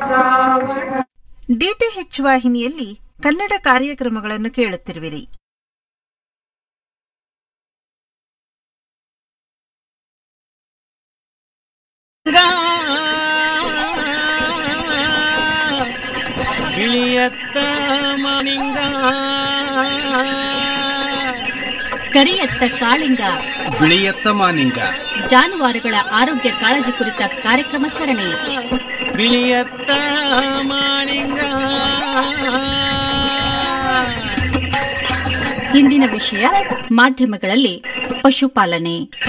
DTH ವಾಹಿನಿಯಲ್ಲಿ ಕನ್ನಡ ಕಾರ್ಯಕ್ರಮಗಳನ್ನು ಕೇಳುತ್ತಿರುವಿರಿ ಬಿಳಿಯತ್ತ ಮಾನಿಂಗ ಕರಿಯತ್ತ ಕಾಳಿಂಗ ಬಿಳಿಯತ್ತ ಮಾನಿಂಗ ಜಾನುವಾರುಗಳ ಆರೋಗ್ಯ ಕಾಳಜಿ ಕುರಿತ ಕಾರ್ಯಕ್ರಮ ಸರಣಿ ಬಿಳಿಯತ್ತ ಮಾನಿಂಗ ಇಂದಿನ ವಿಷಯ ಮಾಧ್ಯಮಗಳಲ್ಲಿ ಪಶುಪಾಲನೆ